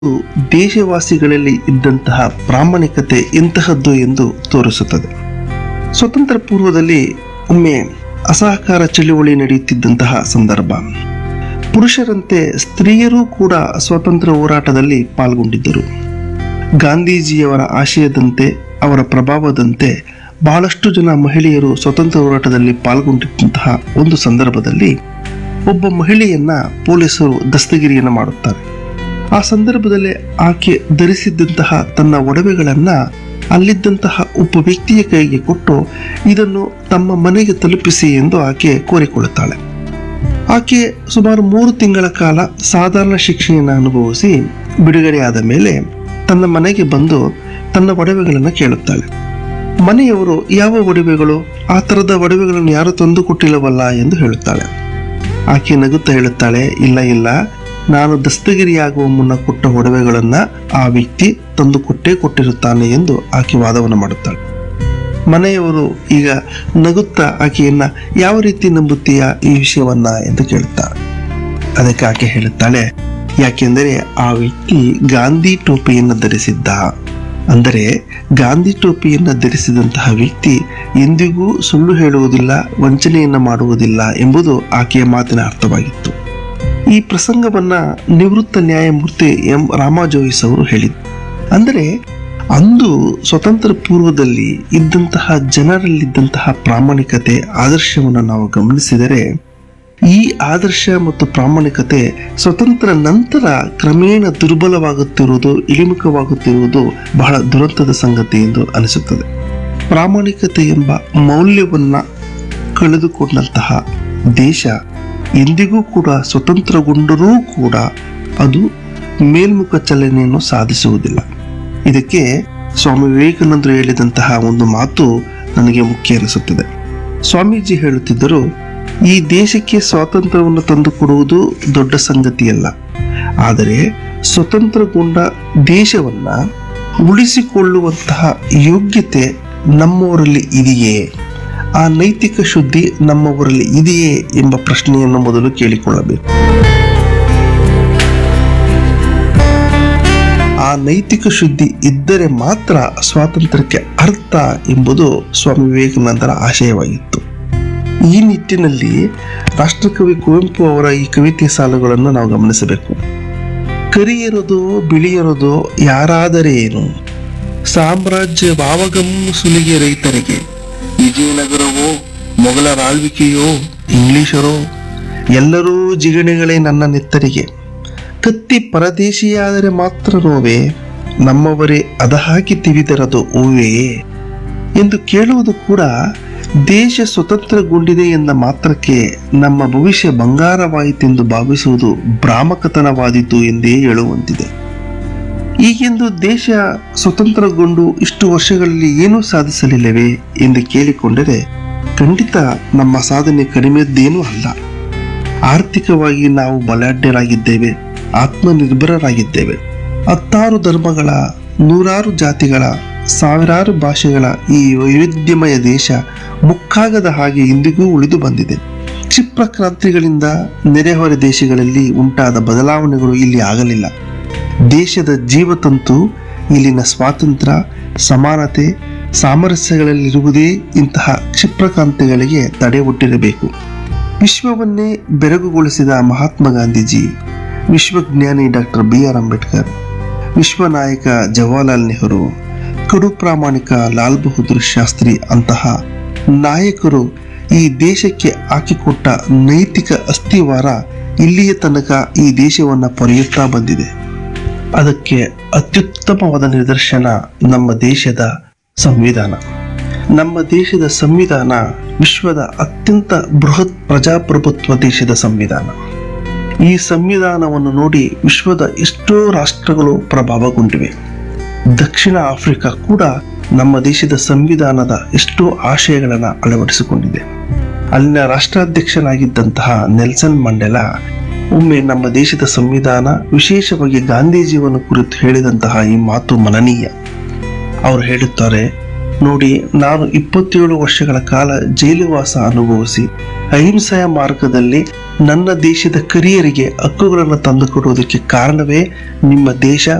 ದೇಶವಾಸಿಗಳಲ್ಲಿ ಇದ್ದಂತಹ ಪ್ರಾಮಾಣಿಕತೆ ಎಂತಹದ್ದು ಎಂದು ತೋರಿಸುತ್ತದೆ ಸ್ವತಂತ್ರ ಪೂರ್ವದಲ್ಲಿ ಒಮ್ಮೆ ಅಸಹಕಾರ ಚಳುವಳಿ ನಡೆಯುತ್ತಿದ್ದಂತಹ ಸಂದರ್ಭ ಪುರುಷರಂತೆ ಸ್ತ್ರೀಯರೂ ಕೂಡ ಸ್ವಾತಂತ್ರ್ಯ ಹೋರಾಟದಲ್ಲಿ ಪಾಲ್ಗೊಂಡಿದ್ದರು ಗಾಂಧೀಜಿಯವರ ಆಶಯದಂತೆ ಅವರ ಪ್ರಭಾವದಂತೆ ಬಹಳಷ್ಟು ಜನ ಮಹಿಳೆಯರು ಸ್ವತಂತ್ರ ಹೋರಾಟದಲ್ಲಿ ಪಾಲ್ಗೊಂಡಿದ್ದಂತಹ ಒಂದು ಸಂದರ್ಭದಲ್ಲಿ ಒಬ್ಬ ಮಹಿಳೆಯನ್ನ ಪೊಲೀಸರು ದಸ್ತಗಿರಿಯನ್ನು ಮಾಡುತ್ತಾರೆ ಆ ಸಂದರ್ಭದಲ್ಲಿ ಆಕೆ ಧರಿಸಿದ್ದಂತಹ ತನ್ನ ಒಡವೆಗಳನ್ನ ಅಲ್ಲಿದ್ದಂತಹ ಒಬ್ಬ ವ್ಯಕ್ತಿಯ ಕೈಗೆ ಕೊಟ್ಟು ಇದನ್ನು ತಮ್ಮ ಮನೆಗೆ ತಲುಪಿಸಿ ಎಂದು ಆಕೆ ಕೋರಿಕೊಳ್ಳುತ್ತಾಳೆ ಆಕೆ ಸುಮಾರು ಮೂರು ತಿಂಗಳ ಕಾಲ ಸಾಧಾರಣ ಶಿಕ್ಷೆಯನ್ನು ಅನುಭವಿಸಿ ಬಿಡುಗಡೆಯಾದ ಮೇಲೆ ತನ್ನ ಮನೆಗೆ ಬಂದು ತನ್ನ ಒಡವೆಗಳನ್ನು ಕೇಳುತ್ತಾಳೆ ಮನೆಯವರು ಯಾವ ಒಡವೆಗಳು ಆ ಥರದ ಒಡವೆಗಳನ್ನು ಯಾರು ತಂದು ಕೊಟ್ಟಿಲ್ಲವಲ್ಲ ಎಂದು ಹೇಳುತ್ತಾಳೆ ಆಕೆ ನಗುತ್ತಾ ಹೇಳುತ್ತಾಳೆ ಇಲ್ಲ ಇಲ್ಲ ನಾನು ದಸ್ತಗಿರಿಯಾಗುವ ಮುನ್ನ ಕೊಟ್ಟ ಒಡವೆಗಳನ್ನ ಆ ವ್ಯಕ್ತಿ ತಂದು ಕೊಟ್ಟೇ ಕೊಟ್ಟಿರುತ್ತಾನೆ ಎಂದು ಆಕೆ ವಾದವನ್ನು ಮಾಡುತ್ತಾಳೆ ಮನೆಯವರು ಈಗ ನಗುತ್ತಾ ಆಕೆಯನ್ನ ಯಾವ ರೀತಿ ನಂಬುತ್ತೀಯಾ ಈ ವಿಷಯವನ್ನ ಎಂದು ಕೇಳುತ್ತಾರೆ ಅದಕ್ಕೆ ಆಕೆ ಹೇಳುತ್ತಾಳೆ ಯಾಕೆಂದರೆ ಆ ವ್ಯಕ್ತಿ ಗಾಂಧಿ ಟೋಪಿಯನ್ನು ಧರಿಸಿದ್ದ ಅಂದರೆ ಗಾಂಧಿ ಟೋಪಿಯನ್ನು ಧರಿಸಿದಂತಹ ವ್ಯಕ್ತಿ ಎಂದಿಗೂ ಸುಳ್ಳು ಹೇಳುವುದಿಲ್ಲ ವಂಚನೆಯನ್ನು ಮಾಡುವುದಿಲ್ಲ ಎಂಬುದು ಆಕೆಯ ಮಾತಿನ ಅರ್ಥವಾಗಿತ್ತು ಈ ಪ್ರಸಂಗವನ್ನ ನಿವೃತ್ತ ನ್ಯಾಯಮೂರ್ತಿ ಎಂ ರಾಮಾಜೋಯಿಸ್ ಅವರು ಹೇಳಿದರು ಅಂದರೆ ಅಂದು ಸ್ವತಂತ್ರ ಪೂರ್ವದಲ್ಲಿ ಇದ್ದಂತಹ ಜನರಲ್ಲಿದ್ದಂತಹ ಪ್ರಾಮಾಣಿಕತೆ ಆದರ್ಶವನ್ನು ನಾವು ಗಮನಿಸಿದರೆ ಈ ಆದರ್ಶ ಮತ್ತು ಪ್ರಾಮಾಣಿಕತೆ ಸ್ವತಂತ್ರ ನಂತರ ಕ್ರಮೇಣ ದುರ್ಬಲವಾಗುತ್ತಿರುವುದು ಇಳಿಮುಖವಾಗುತ್ತಿರುವುದು ಬಹಳ ದುರಂತದ ಸಂಗತಿ ಎಂದು ಅನಿಸುತ್ತದೆ ಪ್ರಾಮಾಣಿಕತೆ ಎಂಬ ಮೌಲ್ಯವನ್ನ ಕಳೆದುಕೊಂಡಂತಹ ದೇಶ ಎಂದಿಗೂ ಕೂಡ ಸ್ವತಂತ್ರಗೊಂಡರೂ ಕೂಡ ಅದು ಮೇಲ್ಮುಖ ಚಲನೆಯನ್ನು ಸಾಧಿಸುವುದಿಲ್ಲ ಇದಕ್ಕೆ ಸ್ವಾಮಿ ವಿವೇಕಾನಂದರು ಹೇಳಿದಂತಹ ಒಂದು ಮಾತು ನನಗೆ ಮುಖ್ಯ ಅನಿಸುತ್ತದೆ ಸ್ವಾಮೀಜಿ ಹೇಳುತ್ತಿದ್ದರು ಈ ದೇಶಕ್ಕೆ ಸ್ವಾತಂತ್ರ್ಯವನ್ನು ತಂದುಕೊಡುವುದು ದೊಡ್ಡ ಸಂಗತಿಯಲ್ಲ ಆದರೆ ಸ್ವತಂತ್ರಗೊಂಡ ದೇಶವನ್ನ ಉಳಿಸಿಕೊಳ್ಳುವಂತಹ ಯೋಗ್ಯತೆ ನಮ್ಮವರಲ್ಲಿ ಇದೆಯೇ ಆ ನೈತಿಕ ಶುದ್ಧಿ ನಮ್ಮವರಲ್ಲಿ ಇದೆಯೇ ಎಂಬ ಪ್ರಶ್ನೆಯನ್ನು ಮೊದಲು ಕೇಳಿಕೊಳ್ಳಬೇಕು ಆ ನೈತಿಕ ಶುದ್ಧಿ ಇದ್ದರೆ ಮಾತ್ರ ಸ್ವಾತಂತ್ರ್ಯಕ್ಕೆ ಅರ್ಥ ಎಂಬುದು ಸ್ವಾಮಿ ವಿವೇಕಾನಂದರ ಆಶಯವಾಗಿತ್ತು ಈ ನಿಟ್ಟಿನಲ್ಲಿ ರಾಷ್ಟ್ರಕವಿ ಕುವೆಂಪು ಅವರ ಈ ಕವಿತೆ ಸಾಲುಗಳನ್ನು ನಾವು ಗಮನಿಸಬೇಕು ಕರಿಯಿರೋದು ಬಿಳಿಯಿರೋದು ಯಾರಾದರೆ ಏನು ಸಾಮ್ರಾಜ್ಯ ಭಾವಗಮ್ಮು ಸುಲಿಗೆ ರೈತರಿಗೆ ವಿಜಯನಗರವೋ ಮೊಘಲರ ಆಳ್ವಿಕೆಯೋ ಇಂಗ್ಲಿಷರೋ ಎಲ್ಲರೂ ಜಿಗಣೆಗಳೇ ನನ್ನ ನೆತ್ತರಿಗೆ ಕತ್ತಿ ಪರದೇಶಿಯಾದರೆ ಮಾತ್ರ ನೋವೇ ನಮ್ಮವರೇ ಅದಹಾಕಿ ತಿವಿದರದು ಓವೇ ಎಂದು ಕೇಳುವುದು ಕೂಡ ದೇಶ ಸ್ವತಂತ್ರಗೊಂಡಿದೆ ಎಂದ ಮಾತ್ರಕ್ಕೆ ನಮ್ಮ ಭವಿಷ್ಯ ಬಂಗಾರವಾಯಿತೆಂದು ಭಾವಿಸುವುದು ಭ್ರಾಮಕತನವಾದೀತು ಎಂದೇ ಹೇಳುವಂತಿದೆ ಈಗೆಂದು ದೇಶ ಸ್ವತಂತ್ರಗೊಂಡು ಇಷ್ಟು ವರ್ಷಗಳಲ್ಲಿ ಏನೂ ಸಾಧಿಸಲಿಲ್ಲವೇ ಎಂದು ಕೇಳಿಕೊಂಡರೆ ಖಂಡಿತ ನಮ್ಮ ಸಾಧನೆ ಕಡಿಮೆದ್ದೇನೂ ಅಲ್ಲ ಆರ್ಥಿಕವಾಗಿ ನಾವು ಬಲಾಢ್ಯರಾಗಿದ್ದೇವೆ ಆತ್ಮನಿರ್ಭರರಾಗಿದ್ದೇವೆ ಹತ್ತಾರು ಧರ್ಮಗಳ ನೂರಾರು ಜಾತಿಗಳ ಸಾವಿರಾರು ಭಾಷೆಗಳ ಈ ವೈವಿಧ್ಯಮಯ ದೇಶ ಮುಕ್ಕಾಗದ ಹಾಗೆ ಇಂದಿಗೂ ಉಳಿದು ಬಂದಿದೆ ಕ್ಷಿಪ್ರ ಕ್ರಾಂತಿಗಳಿಂದ ನೆರೆಹೊರೆ ದೇಶಗಳಲ್ಲಿ ಉಂಟಾದ ಬದಲಾವಣೆಗಳು ಇಲ್ಲಿ ಆಗಲಿಲ್ಲ ದೇಶದ ಜೀವತಂತು ಇಲ್ಲಿನ ಸ್ವಾತಂತ್ರ್ಯ ಸಮಾನತೆ ಸಾಮರಸ್ಯಗಳಲ್ಲಿರುವುದೇ ಇಂತಹ ಕ್ಷಿಪ್ರ ಕ್ರಾಂತಿಗಳಿಗೆ ತಡೆ ಒಡ್ಡಿರಬೇಕು ವಿಶ್ವವನ್ನೇ ಬೆರಗುಗೊಳಿಸಿದ ಮಹಾತ್ಮ ಗಾಂಧೀಜಿ ವಿಶ್ವಜ್ಞಾನಿ ಡಾಕ್ಟರ್ ಬಿ ಆರ್ ಅಂಬೇಡ್ಕರ್ ವಿಶ್ವ ನಾಯಕ ಜವಾಹರ್ಲಾಲ್ ನೆಹರು ಕಡು ಪ್ರಾಮಾಣಿಕ ಲಾಲ್ ಬಹದ್ದೂರ್ ಶಾಸ್ತ್ರಿ ಅಂತಹ ನಾಯಕರು ಈ ದೇಶಕ್ಕೆ ಹಾಕಿಕೊಟ್ಟ ನೈತಿಕ ಅಸ್ಥಿವಾರ ಇಲ್ಲಿಯ ತನಕ ಈ ದೇಶವನ್ನು ಪೊರೆಯುತ್ತಾ ಬಂದಿದೆ ಅದಕ್ಕೆ ಅತ್ಯುತ್ತಮವಾದ ನಿದರ್ಶನ ನಮ್ಮ ದೇಶದ ಸಂವಿಧಾನ ನಮ್ಮ ದೇಶದ ಸಂವಿಧಾನ ವಿಶ್ವದ ಅತ್ಯಂತ ಬೃಹತ್ ಪ್ರಜಾಪ್ರಭುತ್ವ ದೇಶದ ಸಂವಿಧಾನ ಈ ಸಂವಿಧಾನವನ್ನು ನೋಡಿ ವಿಶ್ವದ ಎಷ್ಟೋ ರಾಷ್ಟ್ರಗಳು ಪ್ರಭಾವಗೊಂಡಿವೆ ದಕ್ಷಿಣ ಆಫ್ರಿಕಾ ಕೂಡ ನಮ್ಮ ದೇಶದ ಸಂವಿಧಾನದ ಎಷ್ಟೋ ಆಶಯಗಳನ್ನು ಅಳವಡಿಸಿಕೊಂಡಿದೆ ಅಲ್ಲಿನ ರಾಷ್ಟ್ರಾಧ್ಯಕ್ಷನಾಗಿದ್ದಂತಹ ನೆಲ್ಸನ್ ಮಂಡೆಲಾ ಒಮ್ಮೆ ನಮ್ಮ ದೇಶದ ಸಂವಿಧಾನ ವಿಶೇಷವಾಗಿ ಗಾಂಧೀಜಿಯನ್ನು ಕುರಿತು ಹೇಳಿದಂತಹ ಈ ಮಾತು ಮನನೀಯ ಅವರು ಹೇಳುತ್ತಾರೆ ನೋಡಿ ನಾನು ಇಪ್ಪತ್ತೇಳು ವರ್ಷಗಳ ಕಾಲ ಜೈಲುವಾಸ ಅನುಭವಿಸಿ ಅಹಿಂಸೆಯ ಮಾರ್ಗದಲ್ಲಿ ನನ್ನ ದೇಶದ ಕರಿಯರಿಗೆ ಹಕ್ಕುಗಳನ್ನು ತಂದುಕೊಡುವುದಕ್ಕೆ ಕಾರಣವೇ ನಿಮ್ಮ ದೇಶ